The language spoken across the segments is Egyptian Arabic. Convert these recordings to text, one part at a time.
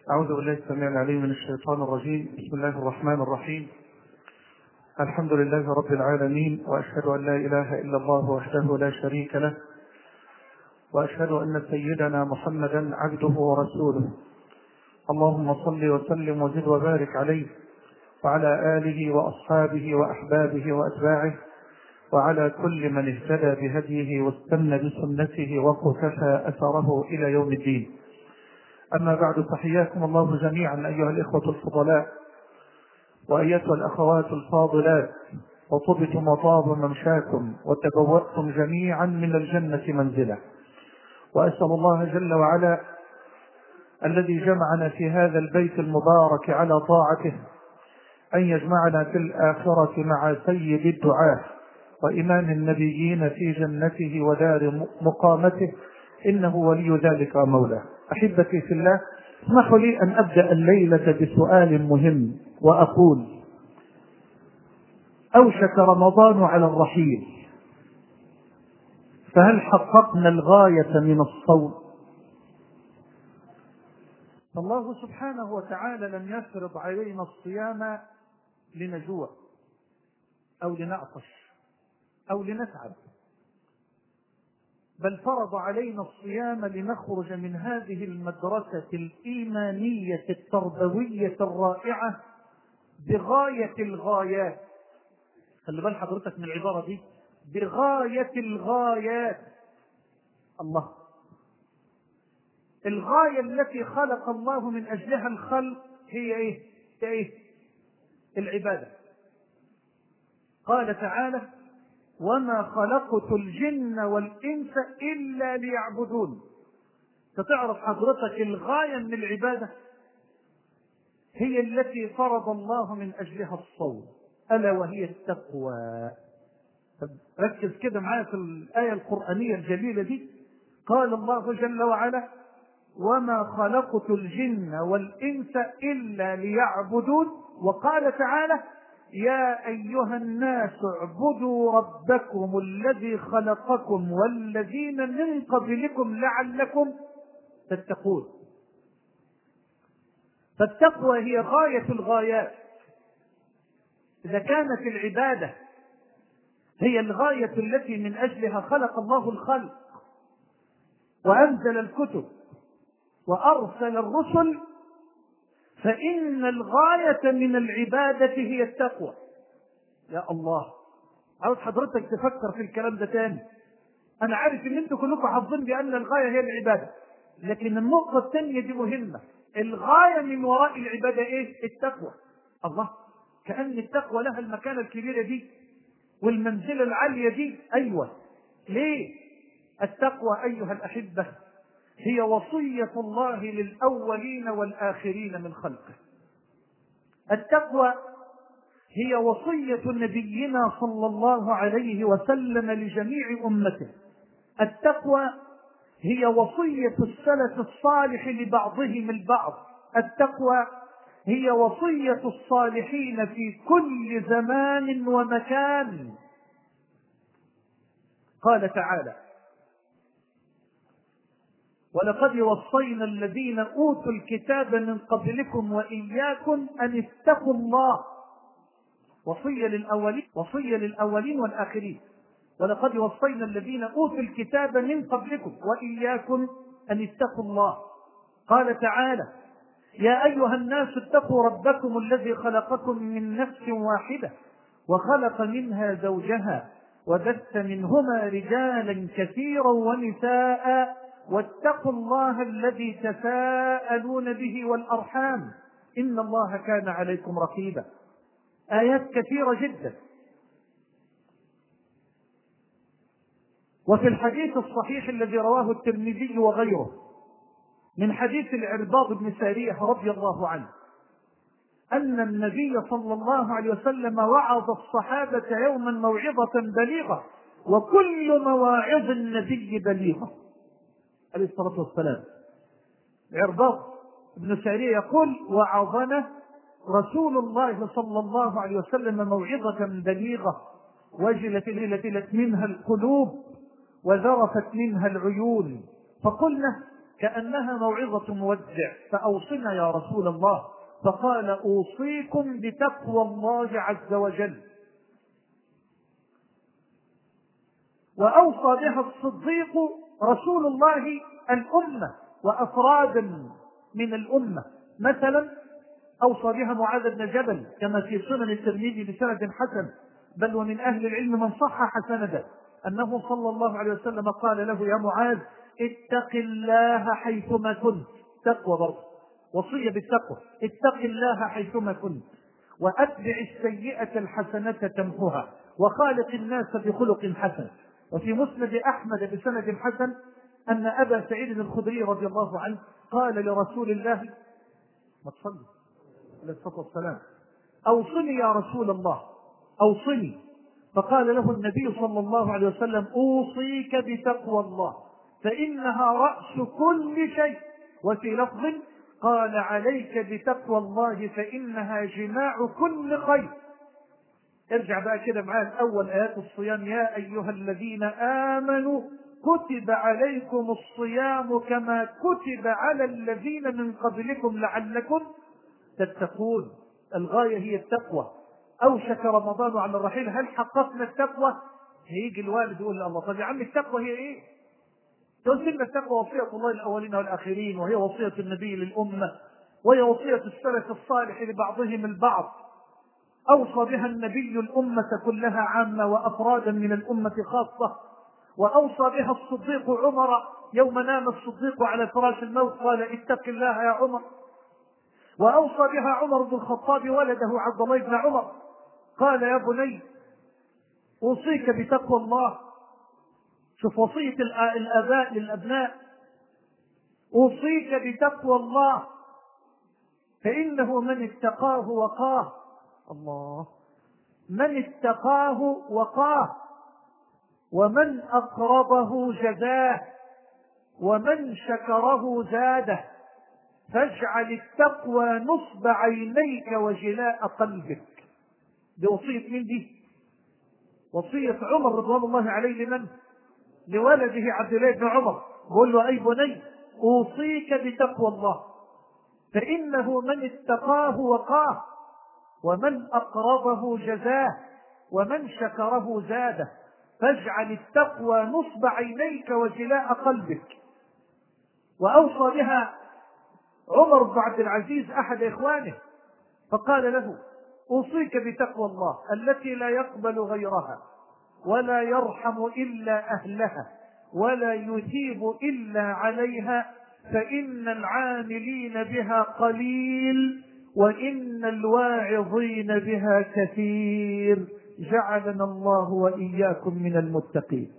أعوذ بالله السميع العليم من الشيطان الرجيم بسم الله الرحمن الرحيم الحمد لله رب العالمين وأشهد أن لا إله إلا الله وحده لا شريك له وأشهد أن سيدنا محمدا عبده ورسوله اللهم صل وسلم وزد وبارك عليه وعلى آله وأصحابه وأحبابه وأتباعه وعلى كل من اهتدى بهديه واستنى بسنته وقتفى أثره إلى يوم الدين أما بعد فحياكم الله جميعا أيها الإخوة الفضلاء وأيتها الأخوات الفاضلات وطبتم وطاب ممشاكم وتبوأتم جميعا من الجنة منزلا وأسأل الله جل وعلا الذي جمعنا في هذا البيت المبارك على طاعته أن يجمعنا في الآخرة مع سيد الدعاة وإمام النبيين في جنته ودار مقامته إنه ولي ذلك مولاه أحبتي في الله اسمحوا لي أن أبدأ الليلة بسؤال مهم وأقول أوشك رمضان على الرحيل فهل حققنا الغاية من الصوم الله سبحانه وتعالى لم يفرض علينا الصيام لنجوع أو لنعطش أو لنتعب بل فرض علينا الصيام لنخرج من هذه المدرسة الإيمانية التربوية الرائعة بغاية الغايات خلي بال حضرتك من العبارة دي بغاية الغايات الله الغاية التي خلق الله من أجلها الخلق هي إيه؟ هي إيه؟ العبادة قال تعالى وما خلقت الجن والإنس إلا ليعبدون فتعرف حضرتك الغاية من العبادة هي التي فرض الله من أجلها الصوم ألا وهي التقوى ركز كده معايا في الآية القرآنية الجليلة دي قال الله جل وعلا وما خلقت الجن والإنس إلا ليعبدون وقال تعالى يا أيها الناس اعبدوا ربكم الذي خلقكم والذين من قبلكم لعلكم تتقون فالتقوى هي غاية الغايات إذا كانت العبادة هي الغاية التي من أجلها خلق الله الخلق وأنزل الكتب وأرسل الرسل فإن الغاية من العبادة هي التقوى يا الله عاوز حضرتك تفكر في الكلام ده تاني أنا عارف إن أنتوا كلكم حافظين بأن الغاية هي العبادة لكن النقطة الثانية دي مهمة الغاية من وراء العبادة إيه؟ التقوى الله كأن التقوى لها المكانة الكبيرة دي والمنزلة العالية دي أيوة ليه؟ التقوى أيها الأحبة هي وصية الله للأولين والآخرين من خلقه التقوى هي وصية نبينا صلى الله عليه وسلم لجميع أمته التقوى هي وصية السلف الصالح لبعضهم البعض التقوى هي وصية الصالحين في كل زمان ومكان قال تعالى ولقد وصينا الذين اوتوا الكتاب من قبلكم واياكم ان اتقوا الله وصيه للاولين وصيه للاولين والاخرين ولقد وصينا الذين اوتوا الكتاب من قبلكم واياكم ان اتقوا الله قال تعالى يا ايها الناس اتقوا ربكم الذي خلقكم من نفس واحده وخلق منها زوجها وبث منهما رجالا كثيرا ونساء واتقوا الله الذي تساءلون به والارحام ان الله كان عليكم رقيبا ايات كثيره جدا وفي الحديث الصحيح الذي رواه الترمذي وغيره من حديث العرباض بن ساريه رضي الله عنه ان النبي صلى الله عليه وسلم وعظ الصحابه يوما موعظه بليغه وكل مواعظ النبي بليغه عليه الصلاة والسلام عرباض بن سارية يقول وعظنا رسول الله صلى الله عليه وسلم موعظة بليغة وجلت ليلة منها القلوب وذرفت منها العيون فقلنا كأنها موعظة مودع فأوصنا يا رسول الله فقال أوصيكم بتقوى الله عز وجل وأوصى بها الصديق رسول الله الأمة وأفرادا من الأمة مثلا أوصى بها معاذ بن جبل كما في سنن الترمذي بسند حسن بل ومن أهل العلم من صحح سنده أنه صلى الله عليه وسلم قال له يا معاذ اتق الله حيثما كنت تقوى برضه وصية بالتقوى اتق الله حيثما كنت وأتبع السيئة الحسنة تمحها وخالق الناس بخلق حسن وفي مسند أحمد بسند حسن أن أبا سعيد الخدري رضي الله عنه قال لرسول الله ما تصلي عليه الصلاة والسلام أوصني يا رسول الله أوصني فقال له النبي صلى الله عليه وسلم أوصيك بتقوى الله فإنها رأس كل شيء وفي لفظ قال عليك بتقوى الله فإنها جماع كل خير ارجع بقى كده معايا اول ايات الصيام يا ايها الذين امنوا كتب عليكم الصيام كما كتب على الذين من قبلكم لعلكم تتقون الغايه هي التقوى اوشك رمضان على الرحيل هل حققنا التقوى هيجي الوالد يقول الله طب يا عم التقوى هي ايه تقول لنا التقوى وصيه الله الاولين والاخرين وهي وصيه النبي للامه وهي وصيه السلف الصالح لبعضهم البعض أوصى بها النبي الأمة كلها عامة وأفرادا من الأمة خاصة وأوصى بها الصديق عمر يوم نام الصديق على فراش الموت قال اتق الله يا عمر وأوصى بها عمر بن الخطاب ولده عبد الله بن عمر قال يا بني أوصيك بتقوى الله شوف وصية الآباء للأبناء أوصيك بتقوى الله فإنه من اتقاه وقاه الله من اتقاه وقاه ومن أقرضه جزاه ومن شكره زاده فاجعل التقوى نصب عينيك وجلاء قلبك دي وصية مين دي؟ وصية عمر رضوان الله عليه لمن؟ لولده عبد الله بن عمر بقول له أي بني أوصيك بتقوى الله فإنه من اتقاه وقاه ومن أقرضه جزاه ومن شكره زاده فاجعل التقوى نصب عينيك وجلاء قلبك وأوصى بها عمر بن عبد العزيز أحد إخوانه فقال له أوصيك بتقوى الله التي لا يقبل غيرها ولا يرحم إلا أهلها ولا يثيب إلا عليها فإن العاملين بها قليل وإن الواعظين بها كثير جعلنا الله وإياكم من المتقين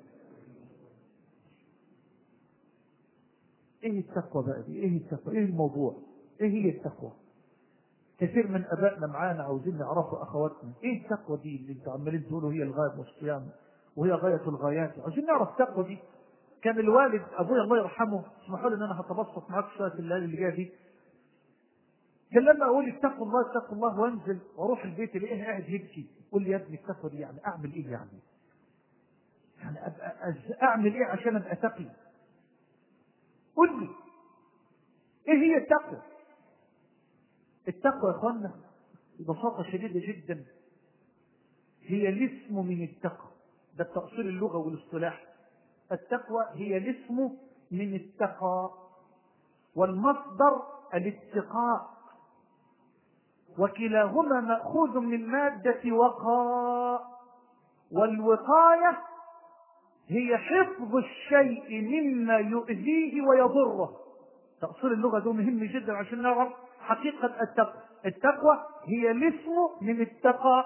ايه التقوى بقى دي ايه التقوى ايه الموضوع ايه هي التقوى كثير من ابائنا معانا عاوزين يعرفوا اخواتنا ايه التقوى دي اللي انتوا عمالين تقولوا هي الغايه والصيام وهي غايه الغايات عاوزين نعرف التقوى دي كان الوالد ابويا الله يرحمه اسمحوا لي ان انا هتبسط معاك شويه في الليالي اللي جايه دي كان لما اقول اتقوا الله اتقوا الله وانزل واروح البيت الاقيه قاعد يبكي يقول لي يا ابني التقوى دي يعني اعمل ايه يعني؟ يعني ابقى اعمل ايه عشان ابقى تقي؟ قل لي ايه هي التقوى؟ التقوى يا اخوانا ببساطة شديدة جدا هي الاسم من التقوى ده التأصيل اللغة والاصطلاح التقوى هي الاسم من التقى والمصدر الاتقاء وكلاهما مأخوذ من مادة وقاء والوقاية هي حفظ الشيء مما يؤذيه ويضره تأصيل اللغة ده مهم جدا عشان نعرف حقيقة التقوى التقوى هي الاسم من التقى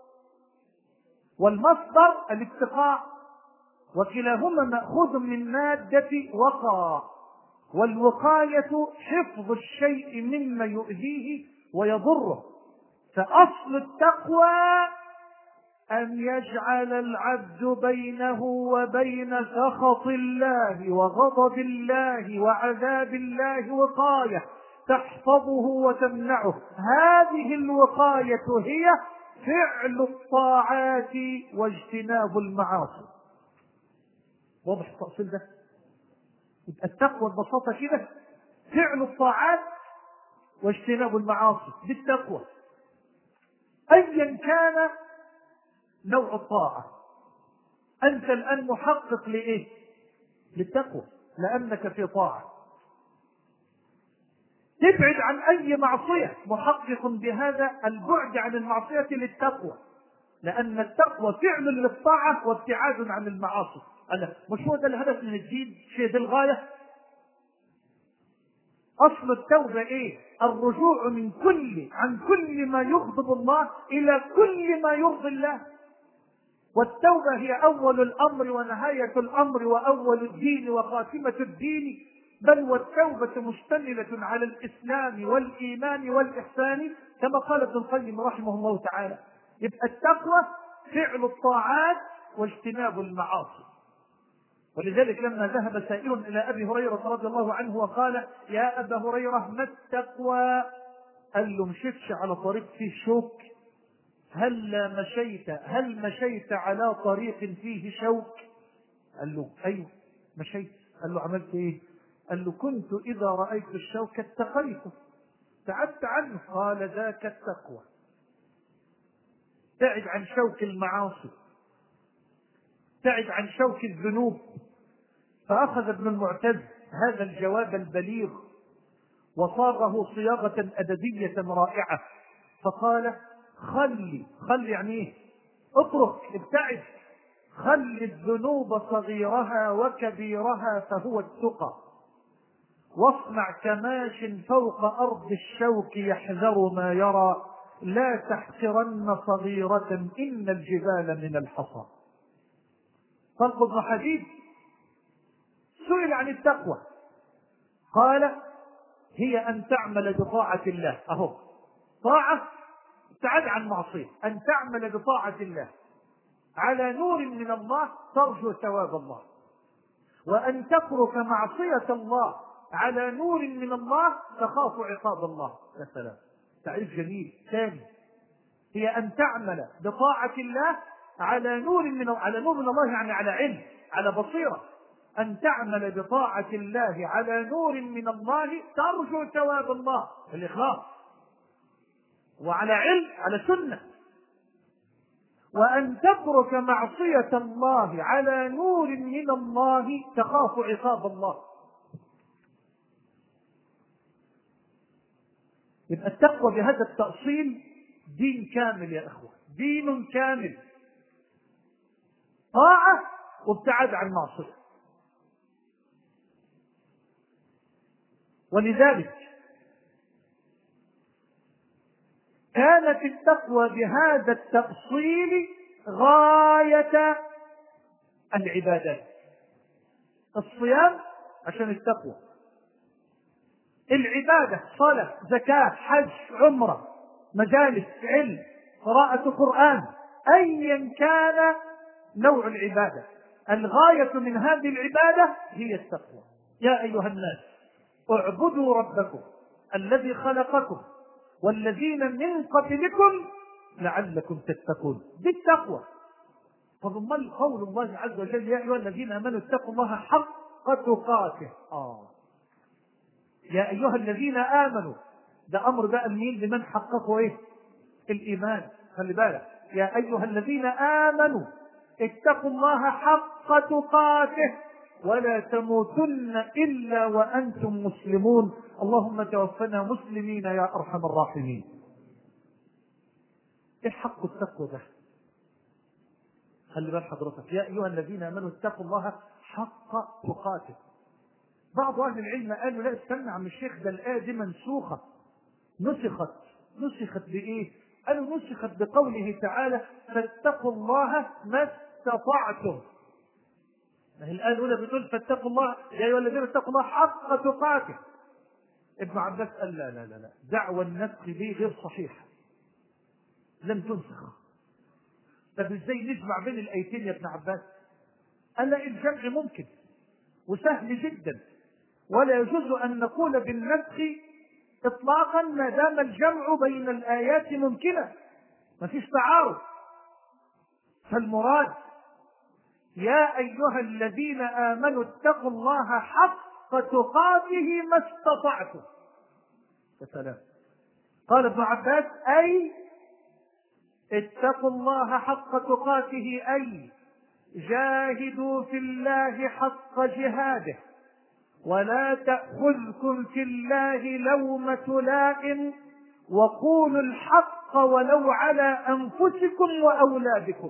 والمصدر الاتقاء وكلاهما مأخوذ من مادة وقى والوقاية حفظ الشيء مما يؤذيه ويضره فأصل التقوى أن يجعل العبد بينه وبين سخط الله وغضب الله وعذاب الله وقاية تحفظه وتمنعه هذه الوقاية هي فعل الطاعات واجتناب المعاصي واضح التأصيل ده يبقى التقوى ببساطة كده فعل الطاعات واجتناب المعاصي بالتقوى أيا كان نوع الطاعة أنت الآن محقق لإيه؟ للتقوى لأنك في طاعة تبعد عن أي معصية محقق بهذا البعد عن المعصية للتقوى لأن التقوى فعل للطاعة وابتعاد عن المعاصي أنا مش هو ده الهدف من الدين شيء دي الغاية أصل التوبة إيه؟ الرجوع من كل عن كل ما يغضب الله إلى كل ما يرضي الله والتوبة هي أول الأمر ونهاية الأمر وأول الدين وخاتمة الدين بل والتوبة مشتملة على الإسلام والإيمان والإحسان كما قال ابن القيم رحمه الله تعالى يبقى التقوى فعل الطاعات واجتناب المعاصي ولذلك لما ذهب سائل إلى أبي هريرة رضي الله عنه وقال يا أبا هريرة ما التقوى قال له مشيتش على طريق فيه شوك هل مشيت هل مشيت على طريق فيه شوك قال له ايوه مشيت قال له عملت ايه قال له كنت اذا رايت الشوك اتقيته بعدت عنه قال ذاك التقوى تعد عن شوك المعاصي تعد عن شوك الذنوب فاخذ ابن المعتز هذا الجواب البليغ وصاغه صياغه ادبيه رائعه فقال خلي خلي يعني ايه اترك ابتعد خل الذنوب صغيرها وكبيرها فهو التقى واصنع كماش فوق ارض الشوك يحذر ما يرى لا تحقرن صغيرة إن الجبال من الحصى طلق بن حديد سئل عن التقوى قال هي أن تعمل بطاعة الله أهو طاعة ابتعد عن معصية أن تعمل بطاعة الله على نور من الله ترجو ثواب الله وأن تترك معصية الله على نور من الله تخاف عقاب الله يا سلام تعريف جميل ثاني هي أن تعمل بطاعة الله على نور من على نور من الله يعني على علم على بصيرة أن تعمل بطاعة الله على نور من الله ترجو ثواب الله الإخلاص وعلى علم على سنة وأن تترك معصية الله على نور من الله تخاف عقاب الله يبقى التقوى بهذا التأصيل دين كامل يا إخوة دين كامل طاعة وابتعاد عن معصية ولذلك كانت التقوى بهذا التفصيل غاية العبادات الصيام عشان التقوى العبادة صلاة زكاة حج عمرة مجالس علم قراءة قرآن أيا كان نوع العبادة الغاية من هذه العبادة هي التقوى يا أيها الناس اعبدوا ربكم الذي خلقكم والذين من قبلكم لعلكم تتقون بالتقوى فضمن قول الله عز وجل يا ايها الذين امنوا اتقوا الله حق تقاته اه يا ايها الذين امنوا ده امر بقى مين لمن حققوا ايه الايمان خلي بالك يا ايها الذين امنوا اتقوا الله حق تقاته ولا تموتن الا وانتم مسلمون اللهم توفنا مسلمين يا ارحم الراحمين ايه حق التقوى ده خلي بال حضرتك يا ايها الذين امنوا اتقوا الله حق تقاته بعض اهل العلم قالوا لا استنى عم الشيخ ده الايه دي منسوخه نسخت نسخت بايه قالوا نسخت بقوله تعالى فاتقوا الله ما استطعتم ما هي الآية الأولى بتقول فاتقوا الله يا أيها الذين اتقوا الله حق تقاته ابن عباس قال لا لا لا لا دعوى النسخ دي غير صحيحة لم تنسخ طب ازاي نجمع بين الآيتين يا ابن عباس؟ قال لا الجمع ممكن وسهل جدا ولا يجوز أن نقول بالنسخ إطلاقا ما دام الجمع بين الآيات ممكنا ما فيش تعارض فالمراد يا أيها الذين آمنوا اتقوا الله حق حق تقاته ما استطعتم يا سلام قال ابن عباس أي اتقوا الله حق تقاته أي جاهدوا في الله حق جهاده ولا تأخذكم في الله لومة لائم وقولوا الحق ولو على أنفسكم وأولادكم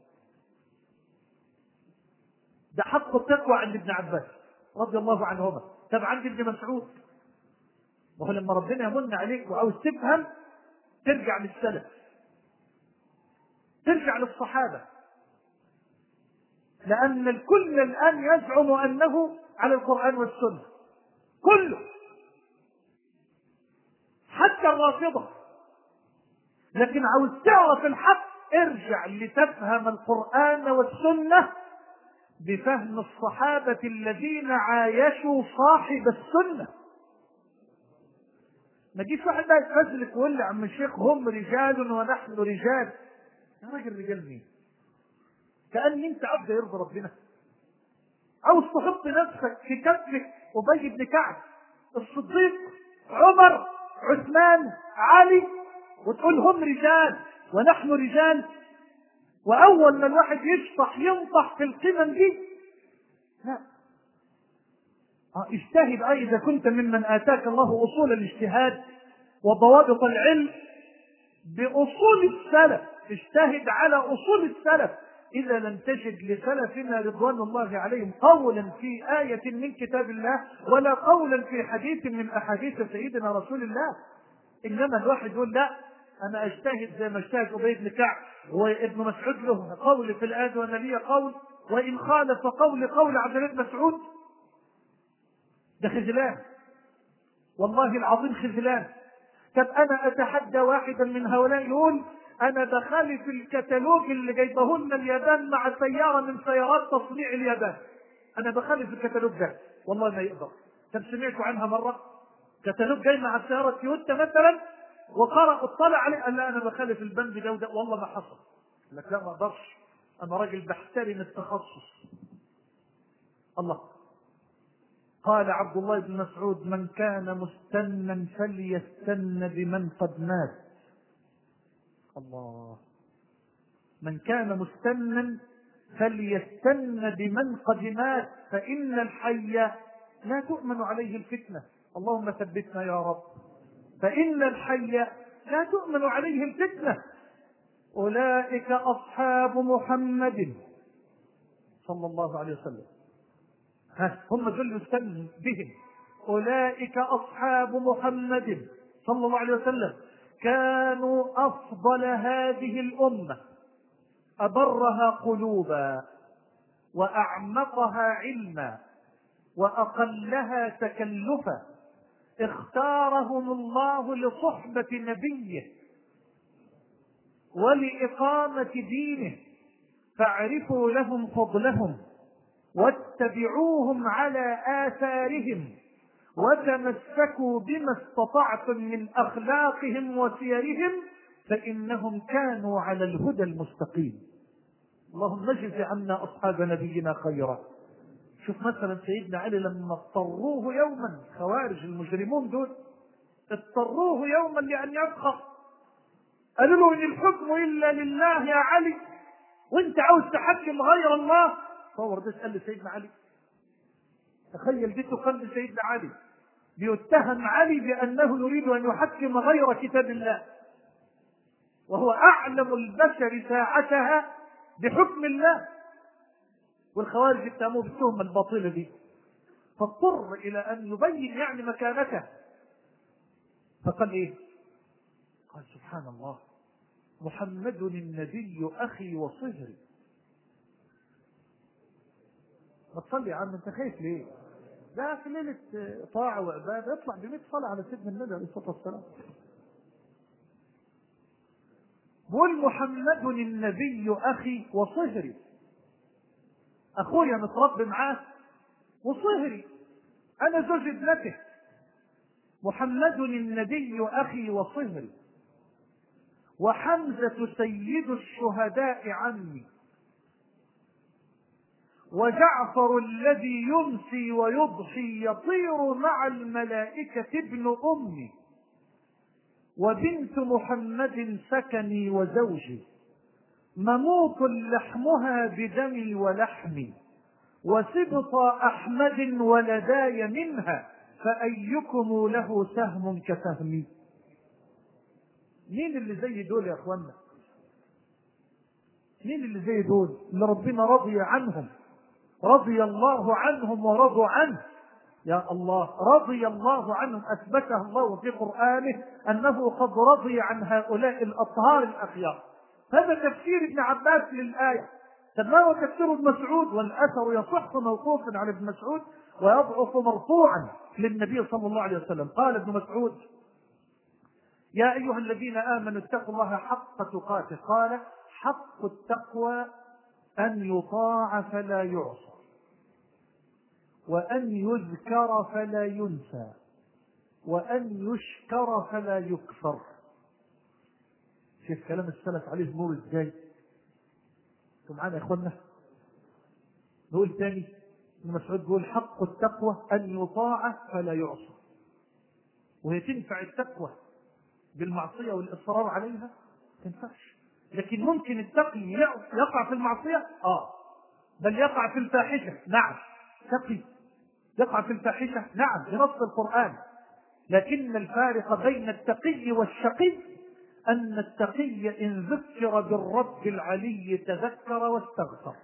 ده حق التقوى عند ابن عباس رضي الله عنهما طب عند ابن مسعود وهو لما ربنا يمن عليك وعاوز تفهم ترجع للسلف ترجع للصحابه لان الكل الان يزعم انه على القران والسنه كله حتى الرافضه لكن عاوز تعرف الحق ارجع لتفهم القران والسنه بفهم الصحابه الذين عايشوا صاحب السنه ما تجيش واحد بقى يتفزلك ويقول لي عم الشيخ هم رجال ونحن رجال يا راجل رجال مين؟ كأن انت عبد يرضي ربنا عاوز تحط نفسك في كفك ابي بن كعب الصديق عمر عثمان علي وتقول هم رجال ونحن رجال واول ما الواحد يشطح ينطح في القمم دي لا آه، اجتهد أي إذا كنت ممن آتاك الله أصول الاجتهاد وضوابط العلم بأصول السلف اجتهد على أصول السلف إذا لم تجد لسلفنا رضوان الله عليهم قولا في آية من كتاب الله ولا قولا في حديث من أحاديث سيدنا رسول الله إنما الواحد يقول لا أنا أجتهد زي ما اجتهد أبي بن كعب وابن مسعود له قول في الآية وأنا لي قول وإن خالف قول قول عبد الله بن مسعود ده خذلان والله العظيم خذلان طب انا اتحدى واحدا من هؤلاء يقول انا بخالف الكتالوج اللي جايبه لنا اليابان مع سياره من سيارات تصنيع اليابان انا بخالف الكتالوج ده والله ما يقدر طب سمعتوا عنها مره كتالوج جاي مع سياره تويوتا مثلا وقرأ اطلع عليه قال لا انا بخالف البند ده وده والله ما حصل لك لا ما اقدرش انا راجل بحترم التخصص الله قال عبد الله بن مسعود من كان مستنا فليستن بمن قد مات الله من كان مستنا فليستن بمن قد مات فإن الحي لا تؤمن عليه الفتنة اللهم ثبتنا يا رب فإن الحي لا تؤمن عليه الفتنة أولئك أصحاب محمد صلى الله عليه وسلم ها هم دول يستن بهم أولئك أصحاب محمد صلى الله عليه وسلم كانوا أفضل هذه الأمة أبرها قلوبا وأعمقها علما وأقلها تكلفا اختارهم الله لصحبة نبيه ولإقامة دينه فاعرفوا لهم فضلهم واتبعوهم على آثارهم وتمسكوا بما استطعتم من أخلاقهم وسيرهم فإنهم كانوا على الهدى المستقيم اللهم اجز عنا أصحاب نبينا خيرا شوف مثلا سيدنا علي لما اضطروه يوما خوارج المجرمون دول اضطروه يوما لأن يبقى قالوا له إن الحكم إلا لله يا علي وانت عاوز تحكم غير الله تصور ده اسال سيدنا علي تخيل دي تقال سيدنا علي بيتهم علي بانه يريد ان يحكم غير كتاب الله وهو اعلم البشر ساعتها بحكم الله والخوارج اتهموه بالتهمه الباطله دي فاضطر الى ان يبين يعني مكانته فقال ايه قال سبحان الله محمد النبي اخي وصهري ما تصلي يا عم انت خايف ليه؟ ده في ليلة طاعة وعبادة اطلع ب 100 صلاة على سيدنا النبي عليه الصلاة والسلام. بقول محمد النبي أخي وصهري. أخويا متربي معاه وصهري. أنا زوج ابنته. محمد النبي أخي وصهري. وحمزة سيد الشهداء عمي وجعفر الذي يمسي ويضحي يطير مع الملائكة ابن أمي وبنت محمد سكني وزوجي مموت لحمها بدمي ولحمي وسبط أحمد ولداي منها فأيكم له سهم كسهمي مين اللي زي دول يا اخوانا مين اللي زي دول اللي ربنا رضي عنهم رضي الله عنهم ورضوا عنه يا الله رضي الله عنهم اثبتها الله في قرانه انه قد رضي عن هؤلاء الاطهار الاخيار هذا تفسير ابن عباس للايه طب ما هو تفسير ابن مسعود والاثر يصح موقوفا عن ابن مسعود ويضعف مرفوعا للنبي صلى الله عليه وسلم قال ابن مسعود يا ايها الذين امنوا اتقوا الله حق تقاته قال حق التقوى ان يطاع فلا يعصى وان يذكر فلا ينسى وان يشكر فلا يكفر شوف كلام السلف عليه نور ازاي انتوا معانا يا اخوانا نقول تاني ابن مسعود بيقول حق التقوى ان يطاع فلا يعصى وهي تنفع التقوى بالمعصيه والاصرار عليها ما تنفعش لكن ممكن التقي يقع في المعصيه اه بل يقع في الفاحشه نعم تقي يقع في الفاحشه نعم بنص القران لكن الفارق بين التقي والشقي أن التقي إن ذكر بالرب العلي تذكر واستغفر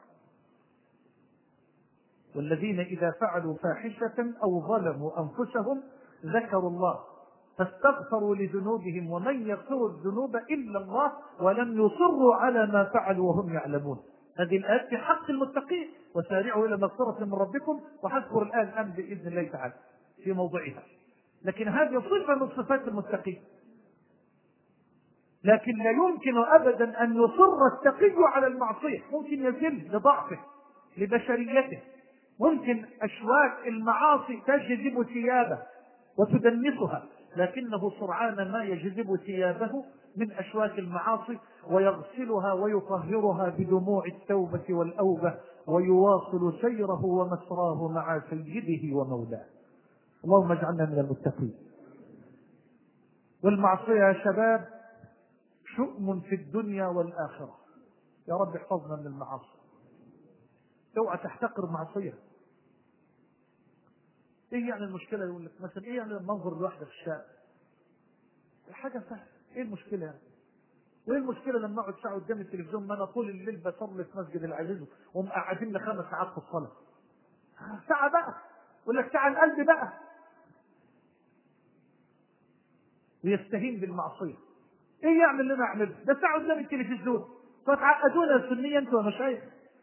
والذين إذا فعلوا فاحشة أو ظلموا أنفسهم ذكروا الله فاستغفروا لذنوبهم ومن يغفر الذنوب إلا الله ولم يصروا على ما فعلوا وهم يعلمون هذه الآيات في حق المتقين وسارعوا إلى مغفرة من ربكم وحذكر الآن الآن بإذن الله تعالى في موضعها لكن هذه صفة من صفات المتقين لكن لا يمكن ابدا ان يصر التقي على المعصيه ممكن يذل لضعفه لبشريته ممكن اشواك المعاصي تجذب ثيابه وتدنسها لكنه سرعان ما يجذب ثيابه من اشواك المعاصي ويغسلها ويطهرها بدموع التوبه والاوبه ويواصل سيره ومسراه مع سيده ومولاه اللهم اجعلنا من المتقين والمعصيه يا شباب شؤم في الدنيا والآخرة يا رب احفظنا من المعاصي اوعى تحتقر معصية ايه يعني المشكلة يقول لك مثلا ايه يعني المنظر الواحدة في الشارع حاجة سهلة ايه المشكلة يعني وايه المشكلة لما اقعد ساعة قدام التلفزيون ما انا طول الليل بصلي في مسجد العزيز ومقعدين لي خمس ساعات في الصلاة ساعة بقى يقول لك ساعة القلب بقى ويستهين بالمعصية ايه يعمل اللي انا اعمله؟ ده ساعه قدام التلفزيون فتعقدونا السنيه انتوا يا مشايخ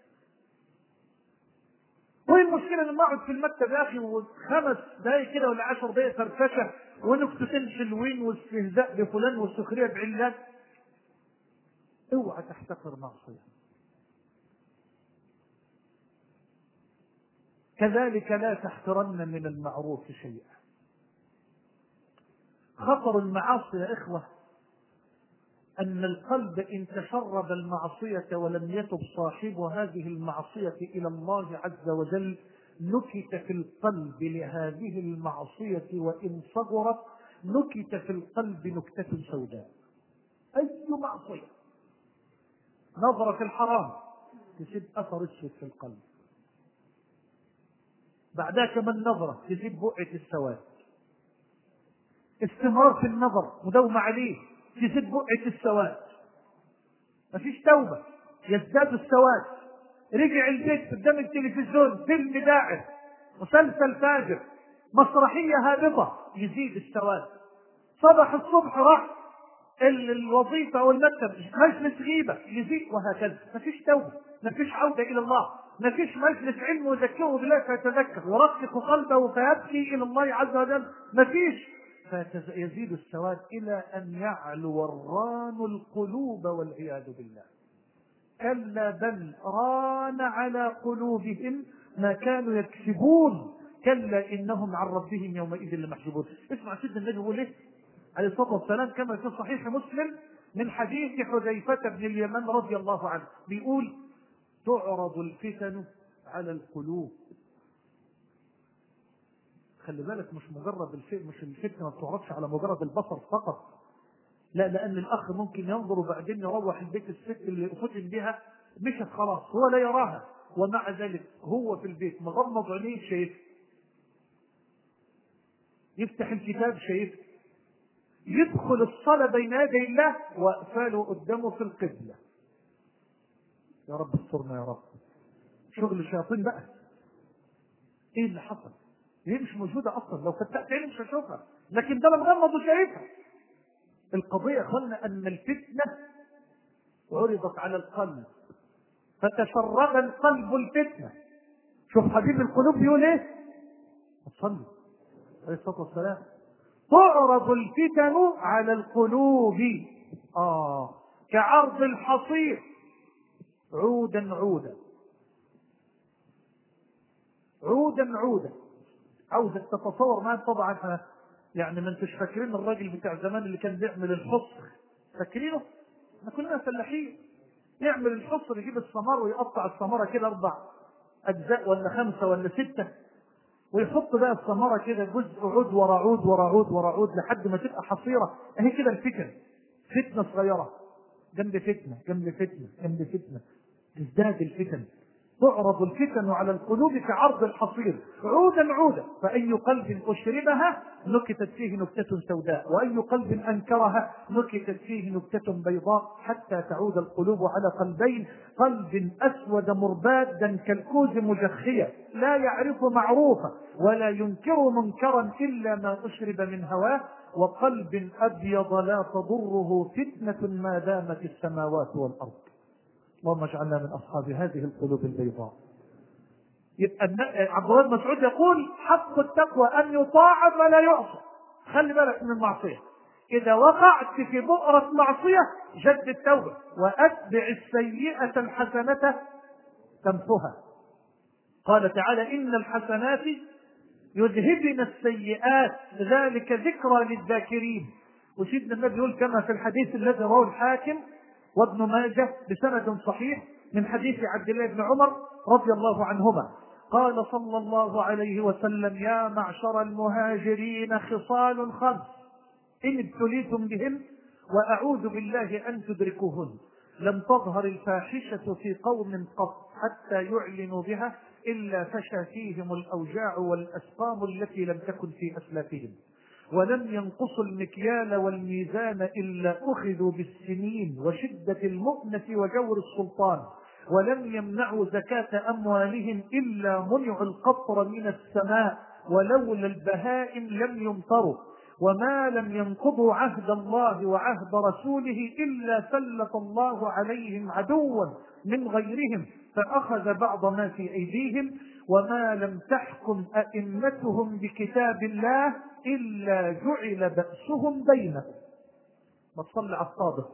وايه المشكله لما اقعد في المكتب يا اخي وخمس دقايق كده ولا عشر دقايق فرفشه ونكتتين حلوين واستهزاء بفلان والسخريه بعلان اوعى تحتقر معصيه كذلك لا تحقرن من المعروف شيئا خطر المعاصي يا اخوه أن القلب إن تشرب المعصية ولم يتب صاحب هذه المعصية إلى الله عز وجل نكت في القلب لهذه المعصية وإن صغرت نكت في القلب نكتة سوداء أي معصية نظرة في الحرام تسيب أثر اسود في القلب بعدها كمان نظرة تسيب بقعة السواد استمرار في النظر مداومة عليه تسد بقعة السواد مفيش توبة يزداد السواد رجع البيت قدام التلفزيون فيلم داعم مسلسل فاجر مسرحية هابطة يزيد السواد صبح الصبح راح الوظيفة أو المكتب مجلس غيبة يزيد وهكذا مفيش توبة مفيش عودة إلى الله مفيش مجلس علم يذكره بالله فيتذكر يرقق قلبه فيبكي إلى الله عز وجل مفيش فيزيد السواد إلى أن يعلو الران القلوب والعياذ بالله كلا بل ران على قلوبهم ما كانوا يكسبون كلا إنهم عن ربهم يومئذ لمحجوبون اسمع سيدنا النبي يقول إيه عليه الصلاة والسلام كما في صحيح مسلم من حديث حذيفة بن اليمن رضي الله عنه بيقول تعرض الفتن على القلوب خلي بالك مش مجرد الفتنة مش الفتنة ما بتعرضش على مجرد البصر فقط لا لأن الأخ ممكن ينظر وبعدين يروح البيت الست اللي فتن بها مشت خلاص هو لا يراها ومع ذلك هو في البيت مغمض عينيه شايف يفتح الكتاب شايف يدخل الصلاة بين يدي الله وأقفاله قدامه في القبلة يا رب استرنا يا رب شغل الشياطين بقى ايه اللي حصل هي مش موجودة أصلا لو فتحت عيني مش هشوفها لكن ده أنا مغمض وشايفها القضية يا اخوانا أن الفتنة عرضت على القلب فتشرب القلب الفتنة شوف حبيب القلوب بيقول ايه صلي عليه الصلاة والسلام تعرض الفتن على القلوب آه كعرض الحصير عودا عودا عودا عودا عاوزك تتصور معايا طبعا احنا يعني ما انتش فاكرين الراجل بتاع زمان اللي كان بيعمل الحصر فاكرينه؟ احنا كلنا فلاحين يعمل الحصر يجيب الثمار ويقطع الثمره كده اربع اجزاء ولا خمسه ولا سته ويحط بقى الثمره كده جزء عود ورا عود ورا عود ورا عود لحد ما تبقى حصيره اهي كده الفتن فتنه صغيره جنب فتنه جنب فتنه جنب فتنه تزداد الفتن تعرض الفتن على القلوب كعرض الحصير عودا عودا فأي قلب أشربها نكتت فيه نكتة سوداء وأي قلب أنكرها نكتت فيه نكتة بيضاء حتى تعود القلوب على قلبين قلب أسود مربادا كالكوز مجخية لا يعرف معروفا ولا ينكر منكرا إلا ما أشرب من هواه وقلب أبيض لا تضره فتنة ما دامت السماوات والأرض اللهم اجعلنا من اصحاب هذه القلوب البيضاء يبقى عبد الله بن مسعود يقول حق التقوى ان يطاع فلا يعصى خلي بالك من المعصيه اذا وقعت في بؤره معصيه جد التوبه واتبع السيئه الحسنه تمحها قال تعالى ان الحسنات يذهبن السيئات ذلك ذكرى للذاكرين وسيدنا النبي يقول كما في الحديث الذي رواه الحاكم وابن ماجه بسند صحيح من حديث عبد الله بن عمر رضي الله عنهما قال صلى الله عليه وسلم يا معشر المهاجرين خصال خمس إن ابتليتم بهن وأعوذ بالله أن تدركوهن لم تظهر الفاحشة في قوم قط حتى يعلنوا بها إلا فشى فيهم الأوجاع والأسقام التي لم تكن في أسلافهم ولم ينقصوا المكيال والميزان إلا أخذوا بالسنين وشدة المؤنة وجور السلطان ولم يمنعوا زكاة أموالهم إلا منعوا القطر من السماء ولولا البهائم لم يمطروا وما لم ينقضوا عهد الله وعهد رسوله إلا سلط الله عليهم عدوا من غيرهم فأخذ بعض ما في أيديهم وما لم تحكم أئمتهم بكتاب الله إلا جعل بأسهم بينهم ما تصلي على الصادق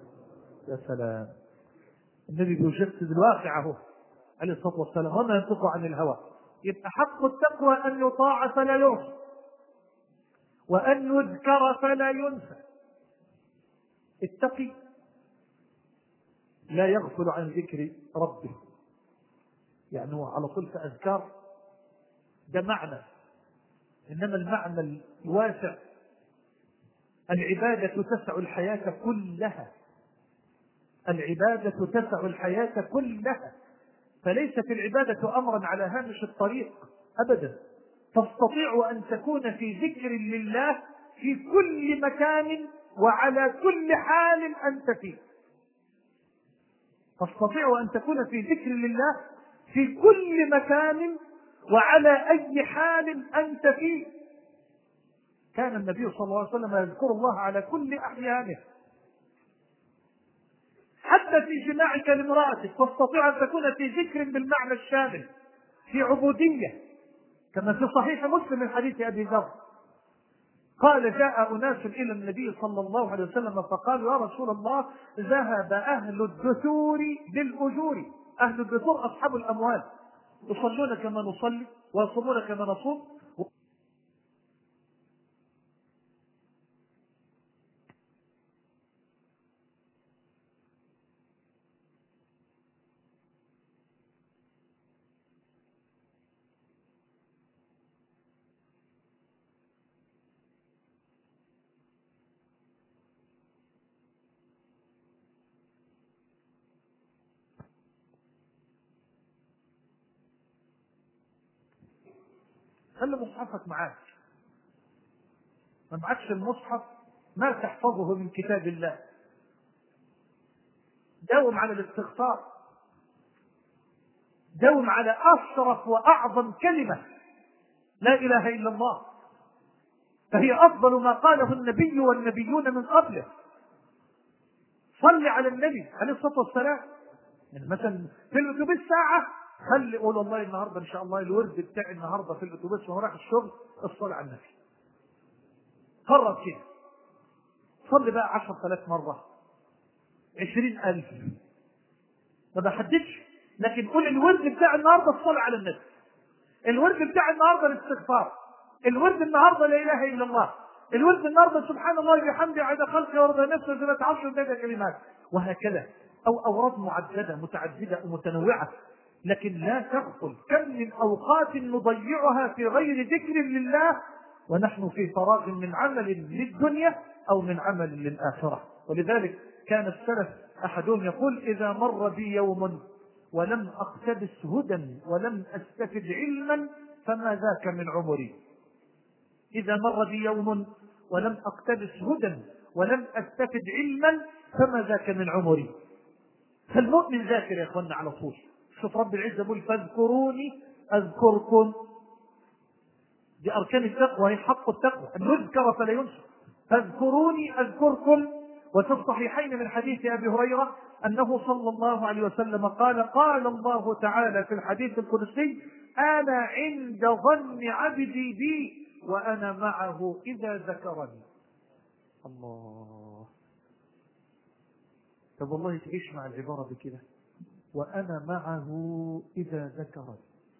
يا سلام النبي بيجسد الواقع اهو عليه الصلاة والسلام وما ينطق عن الهوى يبقى حق التقوى أن يطاع فلا يعصى وأن يذكر فلا ينسى التقي لا يغفل عن ذكر ربه يعني هو على طول في أذكار ده معنى إنما المعنى الواسع العبادة تسع الحياة كلها العبادة تسع الحياة كلها فليست العبادة أمرا على هامش الطريق أبدا تستطيع أن تكون في ذكر لله في كل مكان وعلى كل حال أنت فيه تستطيع أن تكون في ذكر لله في كل مكان وعلى أي حال أنت فيه كان النبي صلى الله عليه وسلم يذكر الله على كل أحيانه حتى في جماعك لامرأتك تستطيع أن تكون في ذكر بالمعنى الشامل في عبودية كما في صحيح مسلم من حديث أبي ذر قال جاء أناس إلى النبي صلى الله عليه وسلم فقالوا يا رسول الله ذهب أهل الدثور بالأجور أهل الدثور أصحاب الأموال يصلون كما نصلي ويصومون كما نصوم خلي مصحفك معاك ما معكش المصحف ما تحفظه من كتاب الله داوم على الاستغفار داوم على اشرف واعظم كلمه لا اله الا الله فهي افضل ما قاله النبي والنبيون من قبله صل على النبي عليه الصلاه والسلام يعني مثلا في الاتوبيس ساعه خلي قول والله النهارده ان شاء الله الورد بتاعي النهارده في الاتوبيس وهو رايح الشغل الصلاه على النبي قرر كده صلي بقى عشر ثلاث مرة عشرين ألف ما بحددش لكن قول الورد بتاع النهاردة الصلاة على النبي الورد بتاع النهاردة الاستغفار الورد النهاردة لا إله إلا الله الورد النهاردة سبحان الله بحمده عند خلقه ورضا نفسه زي عشر دقائق كلمات وهكذا أو أوراد معددة متعددة ومتنوعة لكن لا تغفل كم من أوقات نضيعها في غير ذكر لله ونحن في فراغ من عمل للدنيا أو من عمل للآخرة ولذلك كان السلف أحدهم يقول إذا مر بي يوم ولم أقتبس هدى ولم أستفد علما فما ذاك من عمري إذا مر بي يوم ولم أقتبس هدى ولم أستفد علما فما ذاك من عمري فالمؤمن ذاكر يا اخوانا على طول شوف رب العزة يقول فاذكروني أذكركم دي أركان التقوى هي حق التقوى أن يذكر فلا ينسى فاذكروني أذكركم وفي الصحيحين من حديث أبي هريرة أنه صلى الله عليه وسلم قال قال الله تعالى في الحديث القدسي أنا عند ظن عبدي بي وأنا معه إذا ذكرني الله طب والله تعيش مع العبارة بكده وأنا معه إذا ذكرني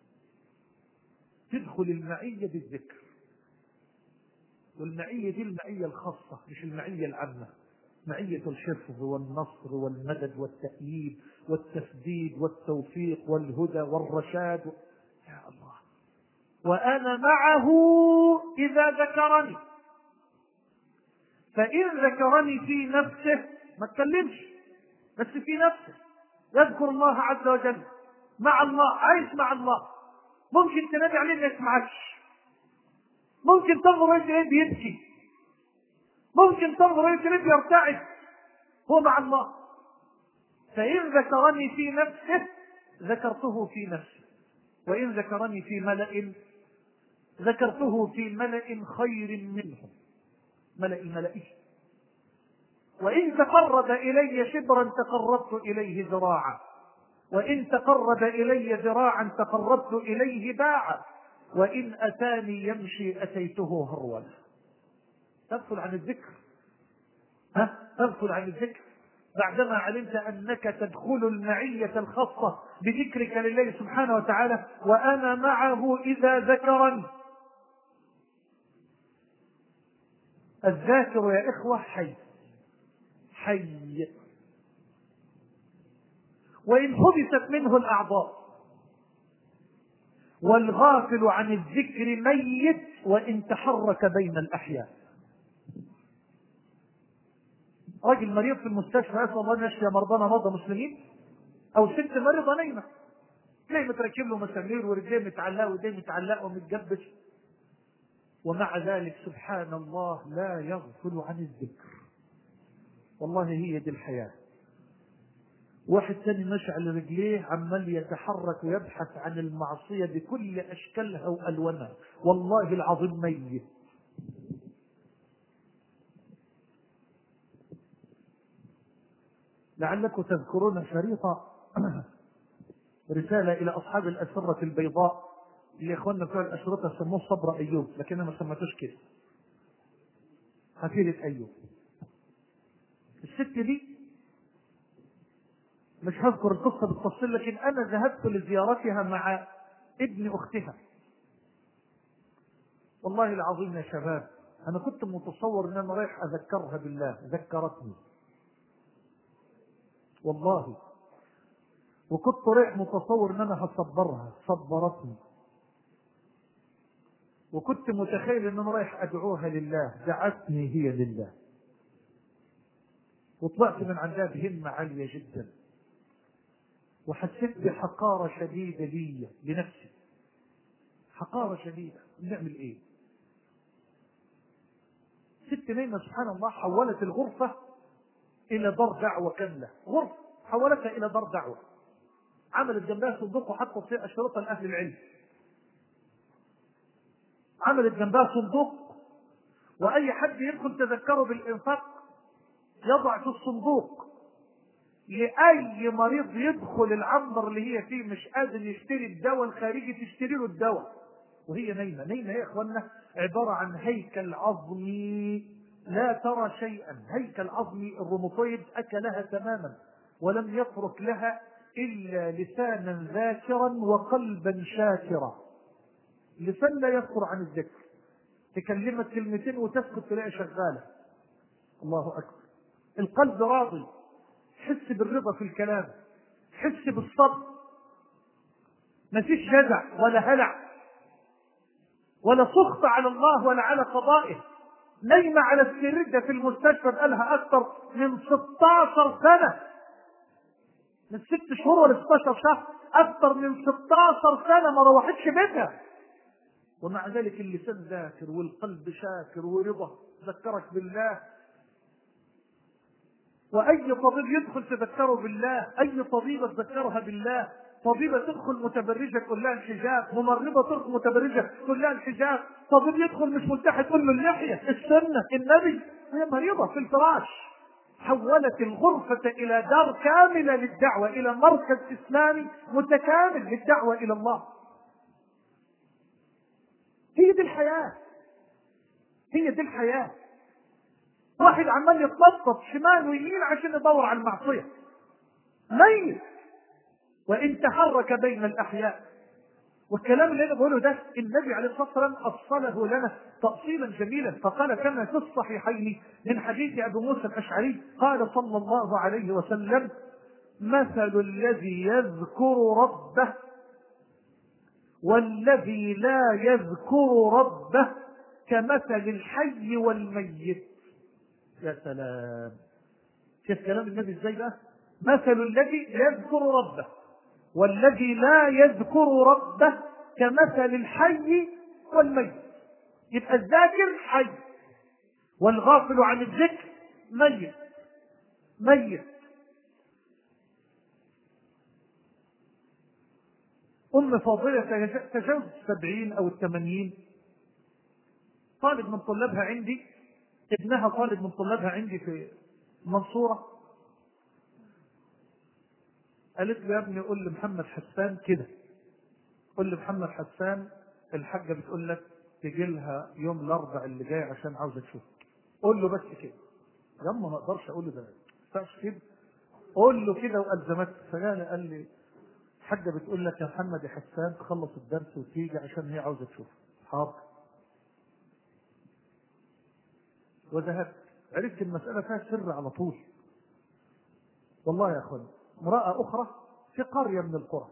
تدخل المعية بالذكر والمعية دي المعية الخاصة مش المعية العامة معية الحفظ والنصر والمدد والتأييد والتسديد والتوفيق والهدى والرشاد يا الله وأنا معه إذا ذكرني فإن ذكرني في نفسه ما اتكلمش بس في نفسه يذكر الله عز وجل مع الله عايش مع الله ممكن تنادي عليه ما يسمعكش ممكن تنظر اليه بيبكي ممكن تنظر اليه بيرتعد هو مع الله فإن ذكرني في نفسه ذكرته في نفسي وإن ذكرني في ملأ ذكرته في ملأ خير منهم ملأ الملائكة وإن تقرب إلي شبرا تقربت إليه ذراعا وإن تقرب إلي ذراعا تقربت إليه باعا وإن أتاني يمشي أتيته هرولا تغفل عن الذكر ها تغفل عن الذكر بعدما علمت أنك تدخل المعية الخاصة بذكرك لله سبحانه وتعالى وأنا معه إذا ذكرني الذاكر يا إخوة حي حي وإن حبست منه الأعضاء والغافل عن الذكر ميت وإن تحرك بين الأحياء راجل مريض في المستشفى اسال الله ان يشفي مرضانا مرضى مسلمين او ست مريضه نايمه تلاقي متركب له مسامير ورجليه متعلقه وايديه متعلقه ومتجبس ومع ذلك سبحان الله لا يغفل عن الذكر والله هي دي الحياه واحد تاني ماشي على رجليه عمال يتحرك ويبحث عن المعصيه بكل اشكالها والوانها والله العظيم ميت لعلكم تذكرون شريطة رسالة إلى أصحاب الأسرة البيضاء اللي إخواننا بتوع الأشرطة سموه صبر أيوب لكن أنا ما سميتوش كده حفيدة أيوب الست دي مش هذكر القصة بالتفصيل لكن أنا ذهبت لزيارتها مع ابن أختها والله العظيم يا شباب أنا كنت متصور إن أنا رايح أذكرها بالله ذكرتني والله وكنت رايح متصور ان انا هصبرها صبرتني وكنت متخيل ان انا رايح ادعوها لله دعتني هي لله وطلعت من عندها بهمة عالية جدا وحسيت بحقارة شديدة لي لنفسي حقارة شديدة نعمل ايه ست نايمة سبحان الله حولت الغرفة إلى دار دعوة كاملة غرفة حولتها إلى دار دعوة عملت جنبها صندوق وحطت فيه أشرطة لأهل العلم عملت جنبها صندوق وأي حد يدخل تذكره بالإنفاق يضع في الصندوق لأي مريض يدخل العنبر اللي هي فيه مش قادر يشتري الدواء الخارجي تشتري له الدواء وهي نايمة نايمة يا إخوانا عبارة عن هيكل عظمي لا ترى شيئا هيكل عظمي الروماتويد أكلها تماما ولم يترك لها إلا لسانا ذاكرا وقلبا شاكرا لسان لا يذكر عن الذكر تكلمك كلمتين وتسكت تلاقي شغالة الله أكبر القلب راضي حس بالرضا في الكلام حس بالصبر مفيش جزع ولا هلع ولا سخط على الله ولا على قضائه نايمة على السرير ده في المستشفى بقالها أكثر من 16 سنة من ست شهور ولا 16 شهر أكثر من 16 سنة ما روحتش بيتها ومع ذلك اللسان ذاكر والقلب شاكر ورضا ذكرك بالله واي طبيب يدخل تذكره بالله اي طبيبه تذكرها بالله طبيبه تدخل متبرجه تقول لها الحجاب ممرضه تدخل متبرجه تقول لها الحجاب طبيب يدخل مش ملتحي تقول له اللحيه السنه النبي هي مريضه في الفراش حولت الغرفة إلى دار كاملة للدعوة إلى مركز إسلامي متكامل للدعوة إلى الله هي دي الحياة هي دي الحياة واحد عمال يتنطط شمال ويمين عشان يدور على المعصية ميت وإن تحرك بين الأحياء والكلام اللي أنا بقوله ده النبي عليه الصلاة والسلام أفصله لنا تأصيلا جميلا فقال كما في الصحيحين من حديث أبي موسى الأشعري قال صلى الله عليه وسلم مثل الذي يذكر ربه والذي لا يذكر ربه كمثل الحي والميت يا سلام شوف كلام النبي ازاي بقى مثل الذي يذكر ربه والذي لا يذكر ربه كمثل الحي والميت يبقى الذاكر حي والغافل عن الذكر ميت ميت أم فاضلة تجاوز السبعين أو الثمانين طالب من طلابها عندي ابنها طالب من طلابها عندي في المنصورة قالت له يا ابني قول لمحمد حسان كده قول لمحمد حسان الحاجة بتقول لك تجي لها يوم الأربع اللي جاي عشان عاوزة تشوفك قول له بس كده يما ما اقدرش اقول له ده ما كده قول له كده والزمت فقال قال لي حاجة بتقول لك يا محمد يا حسان تخلص الدرس وتيجي عشان هي عاوزة تشوفك حاضر وذهبت عرفت المسألة فيها سر على طول والله يا أخوان امرأة أخرى في قرية من القرى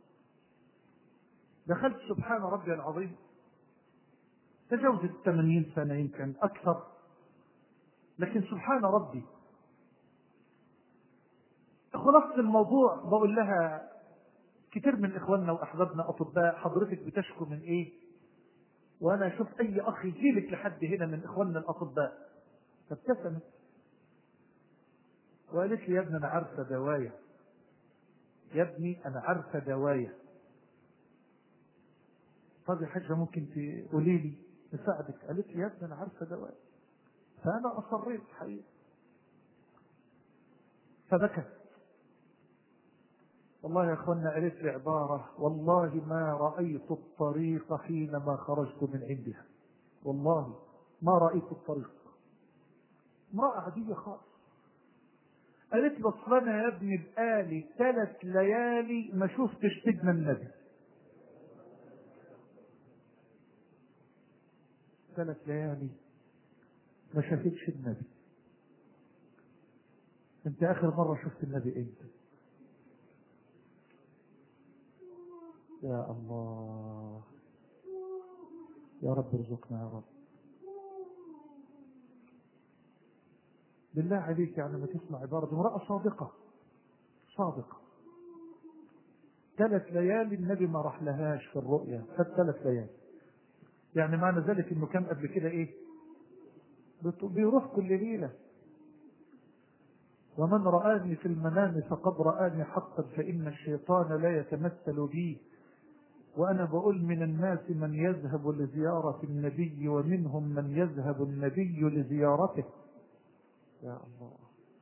دخلت سبحان ربي العظيم تجاوزت 80 سنة يمكن أكثر لكن سبحان ربي خلاصة الموضوع بقول لها كتير من إخواننا وأحبابنا أطباء حضرتك بتشكو من إيه وأنا أشوف أي أخ يجيلك لحد هنا من إخواننا الأطباء فابتسمت وقالت لي يا ابني أنا عارفة دوايا يا ابني أنا عارفة دوايا طب يا حاجة ممكن تقولي لي نساعدك قالت لي يا ابني أنا عارفة دوايا فأنا أصريت حقيقة فبكت والله يا اخوانا قالت لي عبارة والله ما رأيت الطريق حينما خرجت من عندها والله ما رأيت الطريق امرأة عادية خالص قالت لي اصل انا يا ابني بقالي ثلاث ليالي ما شفتش سجن النبي ثلاث ليالي ما شافتش النبي انت اخر مرة شفت النبي امتى يا الله يا رب ارزقنا يا رب بالله عليك يعني ما تسمع عبارة امرأة صادقة صادقة ثلاث ليالي النبي ما راح لهاش في الرؤيا خد ثلاث ليالي يعني معنى ذلك انه كان قبل كده ايه بت- بيروح كل ليله ومن رآني في المنام فقد رآني حقا فإن الشيطان لا يتمثل بي وأنا بقول من الناس من يذهب لزيارة النبي ومنهم من يذهب النبي لزيارته يا الله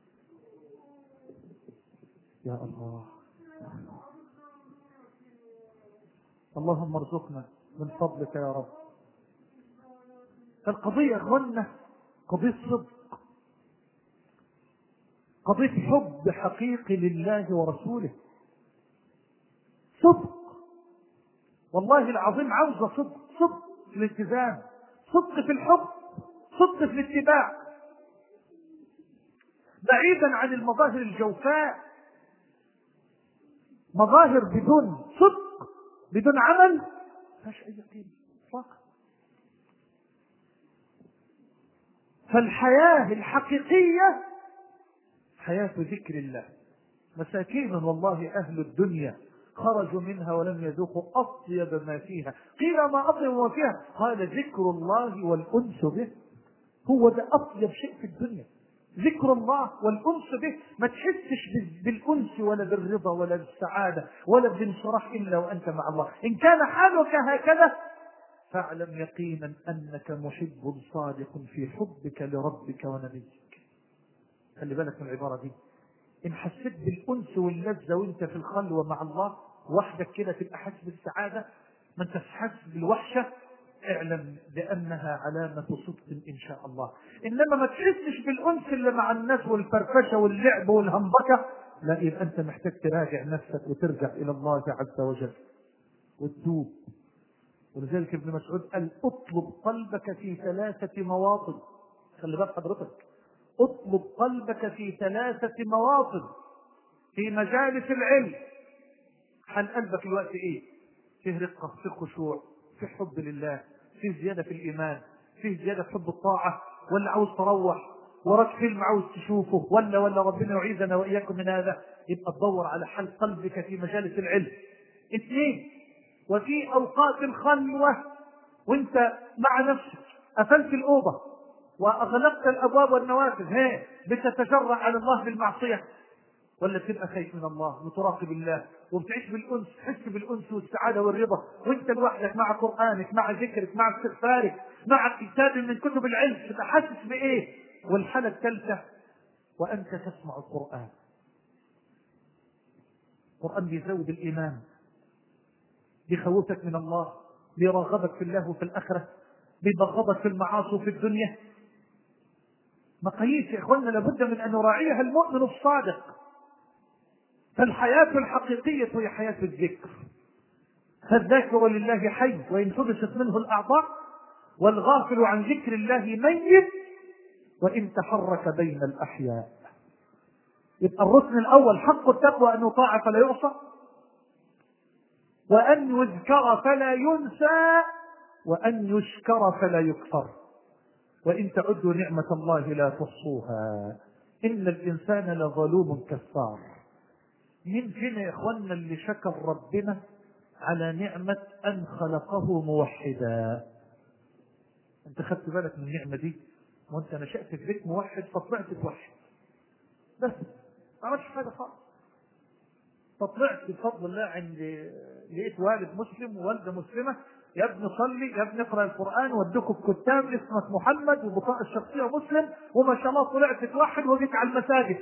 يا الله اللهم ارزقنا من فضلك يا رب القضية يا اخوانا قضية صدق قضية حب حقيقي لله ورسوله صدق والله العظيم عاوزة صدق صدق في الالتزام صدق في الحب صدق في الاتباع بعيدا عن المظاهر الجوفاء مظاهر بدون صدق بدون عمل ما فيهاش اي قيمه اطلاقا فالحياه الحقيقيه حياه ذكر الله مساكين والله اهل الدنيا خرجوا منها ولم يذوقوا اطيب ما فيها قيل ما اطيب ما فيها قال ذكر الله والانس به هو ده اطيب شيء في الدنيا ذكر الله والانس به ما تحسش بال- بالانس ولا بالرضا ولا بالسعاده ولا بالانشراح الا وانت مع الله ان كان حالك هكذا فاعلم يقينا انك محب صادق في حبك لربك ونبيك خلي بالك من العباره دي ان حسيت بالانس واللذه وانت في الخلوه مع الله وحدك كده تبقى حاسس بالسعاده ما انت حاسس بالوحشه اعلم بانها علامه صدق ان شاء الله انما ما تحسش بالانس اللي مع الناس والفرفشه واللعب والهمبكه لا يبقى انت محتاج تراجع نفسك وترجع الى الله عز وجل وتتوب ولذلك ابن مسعود قال اطلب قلبك في ثلاثه مواطن خلي بال حضرتك اطلب قلبك في ثلاثه مواطن في مجالس العلم حال قلبك الوقت ايه فيه رقه فيه خشوع فيه حب لله فيه زياده في الايمان فيه زياده في حب الطاعه ولا عاوز تروح وراك فيلم عاوز تشوفه ولا ولا ربنا يعيذنا واياكم من هذا يبقى تدور على حال قلبك في مجالس العلم اثنين وفي اوقات الخلوه وانت مع نفسك قفلت الاوضه واغلقت الابواب والنوافذ ها بتتجرع على الله بالمعصيه ولا تبقى خايف من الله وتراقب الله وبتعيش بالانس تحس بالانس والسعاده والرضا وانت لوحدك مع قرانك مع ذكرك مع استغفارك مع كتاب من كتب العلم تبقى حاسس بايه والحاله الثالثه وانت تسمع القران القران بيزود الايمان بيخوفك من الله بيرغبك في الله وفي الاخره بيبغضك في المعاصي وفي الدنيا مقاييس يا اخواننا لابد من ان نراعيها المؤمن الصادق فالحياة الحقيقية هي حياة الذكر فالذاكر لله حي وإن حبست منه الأعضاء والغافل عن ذكر الله ميت وإن تحرك بين الأحياء يبقى الركن الأول حق التقوى أن يطاع فلا يعصى وأن يذكر فلا ينسى وأن يشكر فلا يكفر وإن تعدوا نعمة الله لا تحصوها إن الإنسان لظلوم كفار مين فينا يا إخواننا اللي شكر ربنا على نعمة أن خلقه موحدا أنت خدت بالك من النعمة دي وأنت نشأت في بيت موحد فطلعت توحد بس ما عملتش حاجة خالص فطلعت بفضل الله عند لقيت والد مسلم ووالدة مسلمة يا ابني صلي يا ابني اقرا القران وديكوا الكتاب اسمك محمد وبطاقه الشخصيه مسلم وما شاء الله طلعت توحد وجيت على المساجد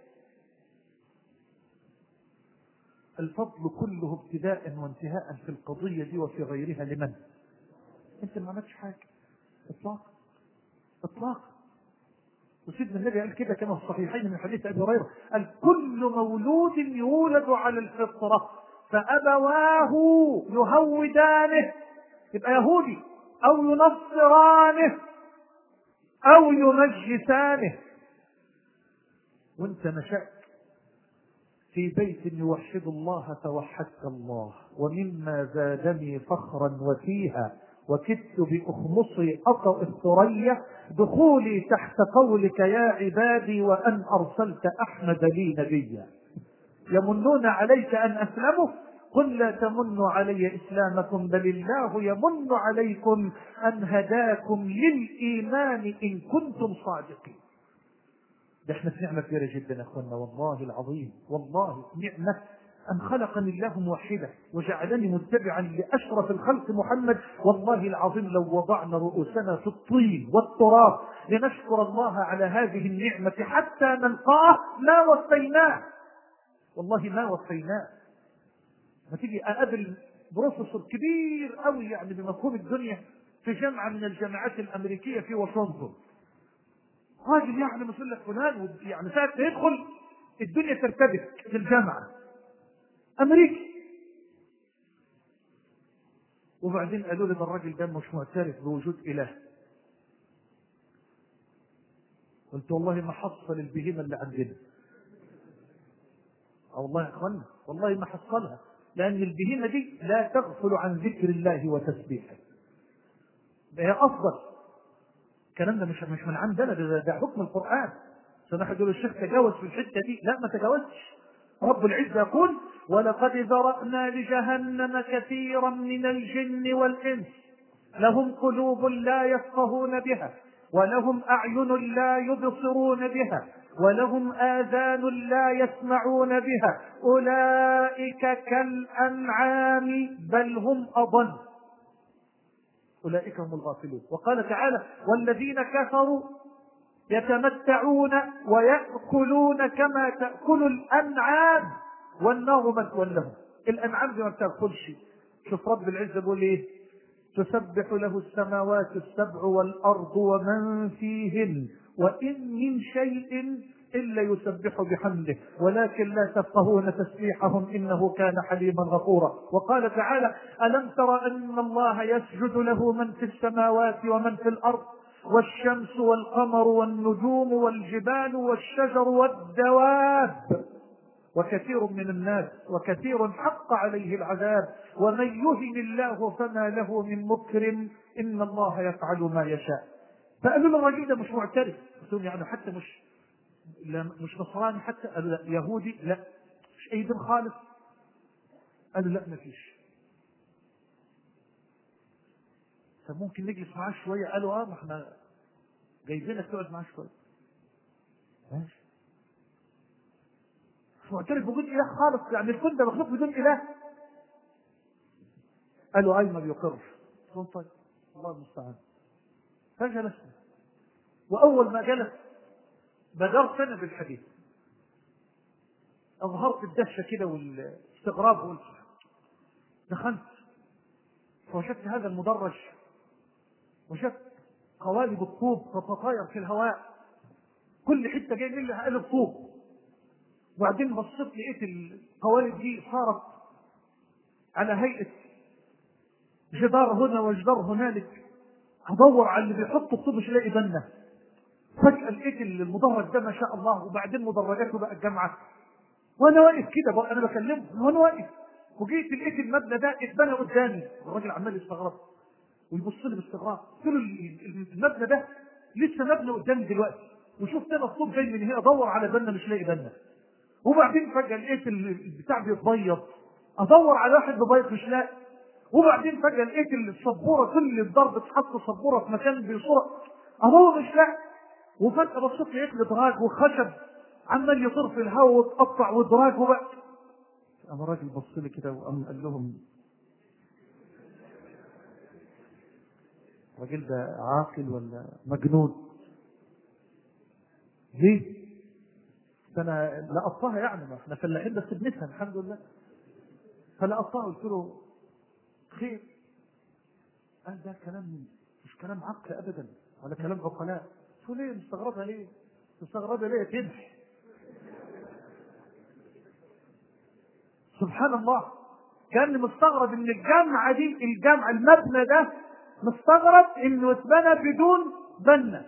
الفضل كله ابتداء وانتهاء في القضيه دي وفي غيرها لمن؟ انت ما عملتش حاجه اطلاقا اطلاقا وسيدنا النبي قال كده كما في الصحيحين من حديث ابي هريره قال كل مولود يولد على الفطره فابواه يهودانه يبقى يهودي او ينصرانه او يمجسانه وانت نشأت في بيت يوحد الله فوحدت الله ومما زادني فخرا وفيها وكدت بأخمصي أطأ الثريا دخولي تحت قولك يا عبادي وأن أرسلت أحمد لي نبيا يمنون عليك أن أسلموا قل لا تمنوا علي إسلامكم بل الله يمن عليكم أن هداكم للإيمان إن كنتم صادقين ده احنا في نعمة كبيرة جدا يا اخوانا والله العظيم والله نعمة أن خلقني الله موحدا وجعلني متبعا لأشرف الخلق محمد والله العظيم لو وضعنا رؤوسنا في الطين والتراب لنشكر الله على هذه النعمة حتى نلقاه ما وفيناه والله ما وفيناه ما تيجي أقابل بروفيسور كبير قوي يعني بمفهوم الدنيا في جامعة من الجامعات الأمريكية في واشنطن راجل يعني مثل لك فلان يعني ساعة ما يدخل الدنيا ترتبك في الجامعة أمريكي وبعدين قالوا لي ده الراجل ده مش معترف بوجود إله قلت والله ما حصل البهيمة اللي عندنا أو والله يا اخوانا والله ما حصلها لأن البهيمة دي لا تغفل عن ذكر الله وتسبيحه ده هي أفضل الكلام ده مش مش من عندنا ده, ده حكم القرآن سنحن يقول الشيخ تجاوز في الحتة دي لا ما تجاوزش رب العزة يقول ولقد ذرأنا لجهنم كثيرا من الجن والإنس لهم قلوب لا يفقهون بها ولهم أعين لا يبصرون بها ولهم آذان لا يسمعون بها أولئك كالأنعام بل هم أضل أولئك هم الغافلون وقال تعالى والذين كفروا يتمتعون ويأكلون كما تأكل الأنعام والنار مثوى لهم الأنعام دي ما بتأكلش شوف رب العزة بيقول إيه تسبح له السماوات السبع والأرض ومن فيهن وإن من شيء إلا يسبح بحمده ولكن لا تفقهون تسبيحهم إنه كان حليما غفورا وقال تعالى ألم تر أن الله يسجد له من في السماوات ومن في الأرض والشمس والقمر والنجوم والجبال والشجر والدواب وكثير من الناس وكثير حق عليه العذاب ومن يهن الله فما له من مكرم إن الله يفعل ما يشاء فقالوا له الراجل ده مش معترف قلت لهم يعني حتى مش لا مش نصراني حتى قالوا لا يهودي لا مش اي دين خالص قالوا لا ما فيش طب ممكن نجلس معاه شويه قالوا اه ما احنا جايبينك تقعد معاه شويه ماشي مش معترف بوجود اله خالص يعني الكون ده مخلوق بدون اله قالوا اي ما بيقرش قلت طيب الله المستعان فجلسنا واول ما جلس بدرت انا بالحديث اظهرت الدهشه كده والاستغراب قلت دخلت فوجدت هذا المدرج وجدت قوالب الطوب تتطاير في الهواء كل حته جاي منها قالب طوب وبعدين بصيت لقيت القوالب دي صارت على هيئه جدار هنا وجدار هنالك ادور على اللي بيحط الطوب مش لاقي بنا فجاه لقيت المدرج ده ما شاء الله وبعدين مدرجاته بقى الجامعه وانا واقف كده بقى انا بكلمه وانا واقف وجيت لقيت المبنى ده اتبنى قدامي الراجل عمال يستغرب ويبص لي باستغراب قلت له المبنى ده لسه مبنى قدامي دلوقتي وشفت انا الصوت جاي من هنا ادور على بنا مش لاقي بنا وبعدين فجاه لقيت البتاع بيتبيض ادور على واحد ببيض مش لاقي وبعدين فجاه لقيت السبوره كل الضرب اتحط سبوره في مكان بيصوره ادور مش لاقي وفجاه بصيت لقيت لي دراج وخشب عمال يطير في الهواء وتقطع ودراج وبقى قام الراجل بص لي كده وقام قال لهم الراجل ده عاقل ولا مجنون ليه؟ انا لقطتها يعني ما احنا فلاحين بس بنفهم الحمد لله فلقطتها قلت له خير قال ده كلام مش كلام عقل ابدا ولا كلام عقلاء قلت له ليه مستغربها ليه؟ مستغربها ليه كده؟ سبحان الله كان مستغرب ان الجامعه دي الجامعه المبنى ده مستغرب انه اتبنى بدون بنا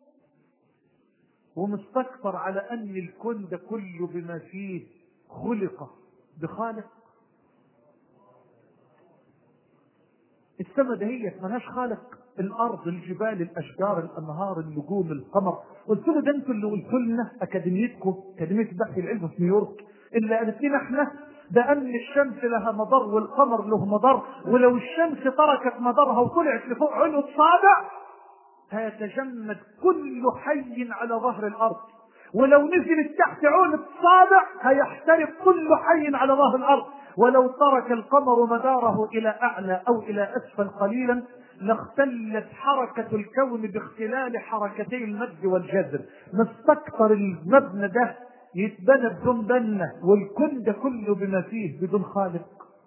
ومستكبر على ان الكون ده كله بما فيه خلق بخالق السماء دهيت ملهاش خالق الارض الجبال الاشجار الانهار النجوم القمر قلت له ده انتوا اللي قلتوا لنا اكاديميتكم اكاديميه البحث العلمي في نيويورك إلا قالت لنا احنا ده أن الشمس لها مضر والقمر له مضر ولو الشمس تركت مضرها وطلعت لفوق علو الصابع هيتجمد كل حي على ظهر الأرض ولو نزلت تحت عون الصابع هيحترق كل حي على ظهر الأرض ولو ترك القمر مداره إلى أعلى أو إلى أسفل قليلا لاختلت حركة الكون باختلال حركتي المد والجزر مستكتر المبنى ده يتبنى بدون بنة والكون ده كله بما فيه بدون خالق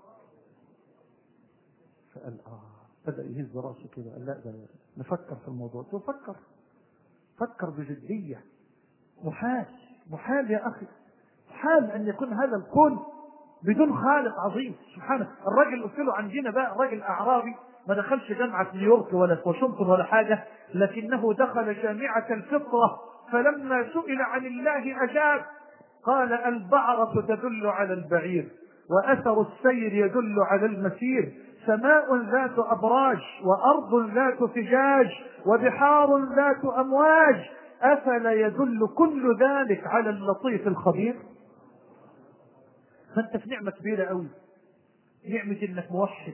فقال آه بدأ يهز راسه كده قال لا ده نفكر في الموضوع قلت له فكر فكر بجدية محال محال يا أخي محال أن يكون هذا الكون بدون خالق عظيم سبحانه الراجل قلت له عندنا بقى الراجل أعرابي ما دخلش جامعة نيويورك ولا واشنطن ولا حاجة لكنه دخل جامعة الفطرة فلما سئل عن الله أجاب قال البعرة تدل على البعير وأثر السير يدل على المسير سماء ذات أبراج وأرض ذات فجاج وبحار ذات أمواج أفلا يدل كل ذلك على اللطيف الخبير فأنت في نعمة كبيرة قوي نعمة إنك موحد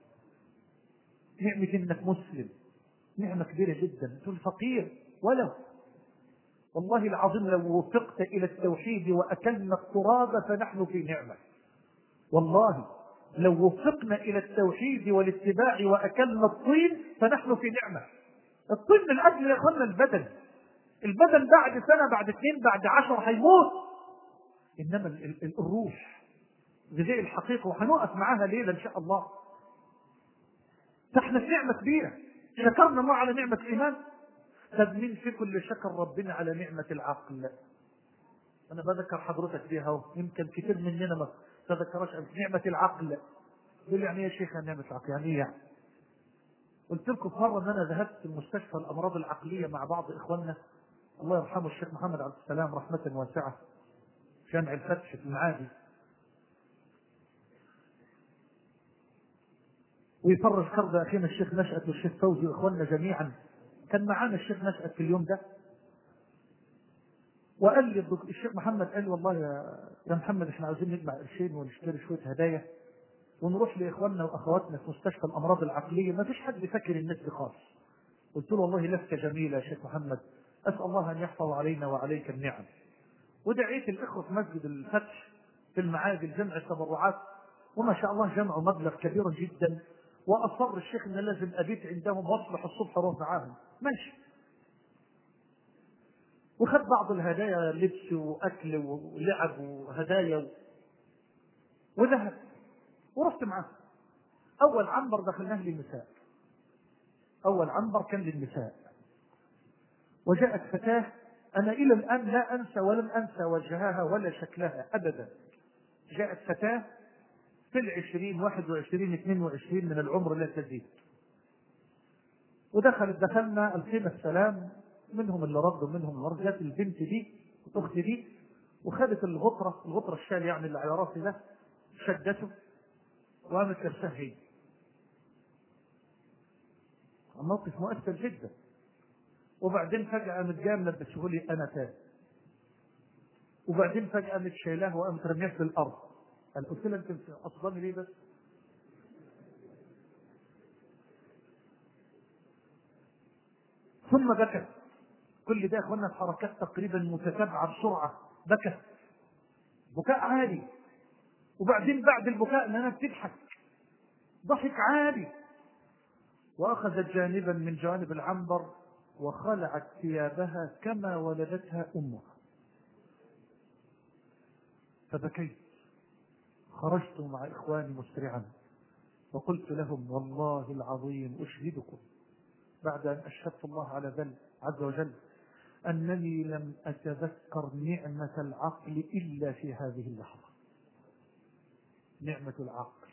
نعمة إنك مسلم نعمة كبيرة جدا تقول فقير ولو والله العظيم لو وفقت إلى التوحيد وأكلنا التراب فنحن في نعمة والله لو وفقنا إلى التوحيد والاتباع وأكلنا الطين فنحن في نعمة الطين من أجل يا إخوانا البدن البدن بعد سنة بعد اثنين بعد عشر هيموت إنما ال- ال- الروح غذاء الحقيقة وهنقف معاها ليلة إن شاء الله فاحنا في نعمة كبيرة شكرنا ما على نعمة الإيمان طب مين فيكم اللي شكر ربنا على نعمة العقل أنا بذكر حضرتك بيها أهو. يمكن كثير مننا ما تذكرش نعمة العقل يقول يعني إيه يا شيخ نعمة العقل يعني إيه يعني قلت لكم في مرة أن أنا ذهبت مستشفى الأمراض العقلية مع بعض إخواننا الله يرحمه الشيخ محمد عبد السلام رحمة واسعة جامع الفتح في المعادي ويفرج كرب اخينا الشيخ نشأت والشيخ فوزي واخواننا جميعا كان معانا الشيخ نشأت في اليوم ده وقال لي الدك- الشيخ محمد قال والله يا يا محمد احنا عاوزين نجمع قرشين ونشتري شويه هدايا ونروح لاخواننا واخواتنا في مستشفى الامراض العقليه ما فيش حد فاكر الناس دي خالص قلت له والله لفتة جميلة يا شيخ محمد أسأل الله أن يحفظ علينا وعليك النعم ودعيت الإخوة في مسجد الفتح في المعادي الجمع التبرعات وما شاء الله جمعوا مبلغ كبير جدا وأصر الشيخ أن لازم أبيت عندهم وأصبح الصبح أروح معاهم ماشي وخد بعض الهدايا لبس وأكل ولعب وهدايا و... وذهب ورحت معاه أول عنبر دخلناه للنساء أول عنبر كان للنساء وجاءت فتاة أنا إلى الآن لا أنسى ولم أنسى وجهها ولا شكلها أبدا جاءت فتاة في العشرين واحد وعشرين اثنين وعشرين من العمر لا تزيد ودخلت دخلنا ألقينا السلام منهم اللي رد ومنهم اللي رد جت البنت دي أختي دي وخدت الغطرة الغطرة الشال يعني اللي على راسي ده شدته وقامت لابسها هي موقف مؤثر جدا وبعدين فجأة قامت جايه ملبسه لي أنا تاني وبعدين فجأة قامت شايلاه وقامت رمياه في الأرض قال قلت لها أنت أصدمي ليه بس؟ ثم بكت كل ده يا اخوانا الحركات تقريبا متتابعة بسرعة بكت بكاء عالي وبعدين بعد البكاء انها بتضحك ضحك عالي واخذت جانبا من جوانب العنبر وخلعت ثيابها كما ولدتها امها فبكيت خرجت مع اخواني مسرعا وقلت لهم والله العظيم اشهدكم بعد ان اشهدت الله على ذل عز وجل انني لم اتذكر نعمه العقل الا في هذه اللحظه نعمه العقل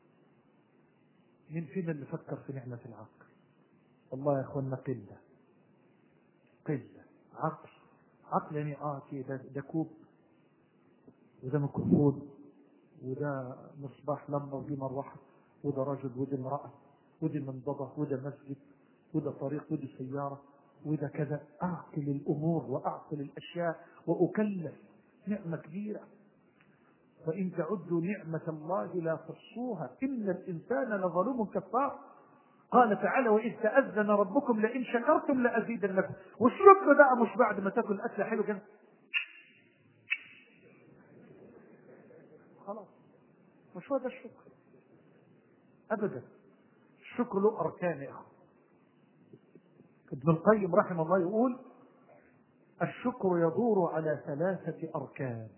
من فينا اللي فكر في نعمه العقل والله يا اخوانا قله قله عقل عقل يعني اه كده ده كوب وده ميكروفون وده مصباح لمبه ودي مروحه وده رجل ودي امراه ودي منضده وده مسجد وده طريق وده سياره وده كذا اعقل الامور واعقل الاشياء واكلف نعمه كبيره وإن تعدوا نعمة الله لا تحصوها إن الإنسان لظلوم كفار قال تعالى وإذ تأذن ربكم لئن شكرتم لأزيدنكم والشكر بقى مش بعد ما تاكل أكلة حلو كده خلاص مش هو ده الشكر أبدا الشكر له أركان يا أخوة ابن القيم رحمه الله يقول الشكر يدور على ثلاثة أركان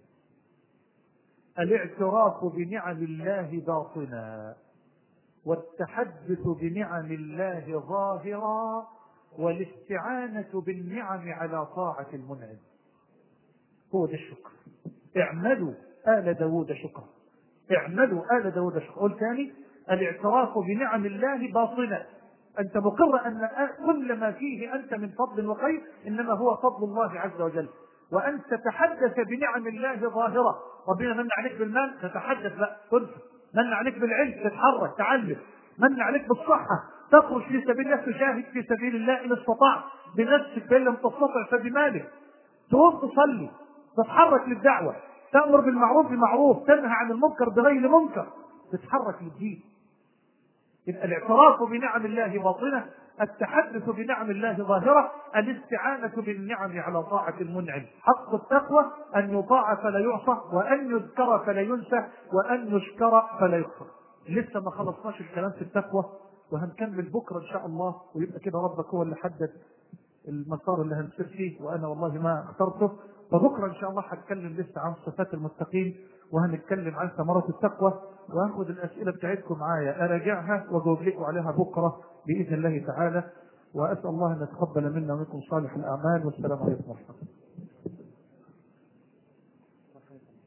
الاعتراف بنعم الله باطنا والتحدث بنعم الله ظاهرا والاستعانة بالنعم على طاعة المنعم هو ده الشكر اعملوا آل داود شكرا اعملوا آل داود شكرا قل ثاني الاعتراف بنعم الله باطنا أنت مقر أن كل ما فيه أنت من فضل وخير إنما هو فضل الله عز وجل وأن تتحدث بنعم الله ظاهرة ربنا من عليك بالمال تتحدث لا تنفق من عليك بالعلم تتحرك تعلم من عليك بالصحة تخرج في سبيل الله تجاهد في سبيل الله إن استطعت بنفسك فإن لم تستطع فبمالك تقوم تصلي تتحرك للدعوة تأمر بالمعروف بمعروف تنهى عن المنكر بغير منكر تتحرك للدين يبقى الاعتراف بنعم الله باطنة التحدث بنعم الله ظاهرة الاستعانة بالنعم على طاعة المنعم حق التقوى أن يطاع فلا يعصى وأن يذكر فلا ينسى وأن يشكر فلا يكفر لسه ما خلصناش الكلام في التقوى وهنكمل بكرة إن شاء الله ويبقى كده ربك هو اللي حدد المسار اللي هنسير فيه وأنا والله ما اخترته فبكرة إن شاء الله هتكلم لسه عن صفات المتقين وهنتكلم عن ثمرات التقوى وهاخد الأسئلة بتاعتكم معايا أراجعها وأجاوب لكم عليها بكرة بإذن الله تعالى وأسأل الله أن يتقبل منا ومنكم صالح الأعمال والسلام عليكم ورحمة الله